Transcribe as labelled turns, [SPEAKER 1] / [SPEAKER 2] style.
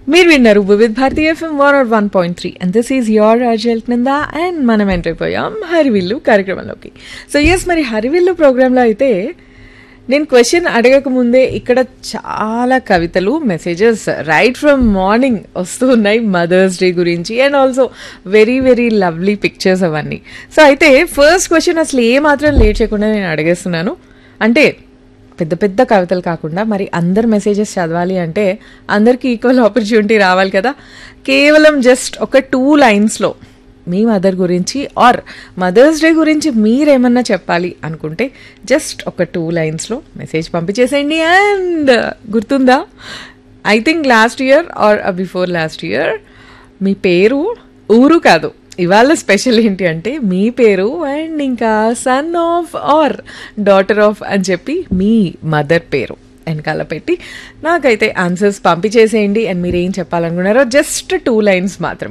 [SPEAKER 1] మీరు విన్నారు Vividh Bharati FM one R one point three and this is your అజల్ కింద అండ్ మనం ఎంటర్ అయిపోయాం హరివిల్లు కార్యక్రమంలోకి సో ఎస్ మరి హరివిల్లు ప్రోగ్రాంలో అయితే నేను క్వశ్చన్ అడగక ముందే ఇక్కడ చాలా కవితలు మెసేజెస్ రైట్ ఫ్రమ్ మార్నింగ్ వస్తూ ఉన్నాయి మదర్స్ డే గురించి and also very very lovely pictures అవన్నీ సో అయితే ఫస్ట్ క్వశ్చన్ అసలు ఏ మాత్రం లేట్ చేయకుండా నేను అడిగేస్తున్నాను అంటే పెద్ద పెద్ద కవితలు కాకుండా మరి అందరు మెసేజెస్ చదవాలి అంటే అందరికి ఈక్వల్ ఆపర్చునిటీ రావాలి కదా కేవలం జస్ట్ ఒక టూ లైన్స్లో మీ మదర్ గురించి ఆర్ మదర్స్ డే గురించి మీరేమన్నా చెప్పాలి అనుకుంటే జస్ట్ ఒక టూ లైన్స్లో మెసేజ్ పంపించేసేయండి అండ్ గుర్తుందా I think last year or before last year మీ పేరు ఊరు కాదు ఇవాళ స్పెషల్ ఏంటి అంటే మీ పేరు అండ్ ఇంకా son of or daughter of అని చెప్పి మీ మదర్ పేరు వెనకాల పెట్టి నాకైతే ఆన్సర్స్ పంపించేసేయండి అండ్ మీరు ఏం చెప్పాలనుకున్నారో జస్ట్ టూ లైన్స్ మాత్రమే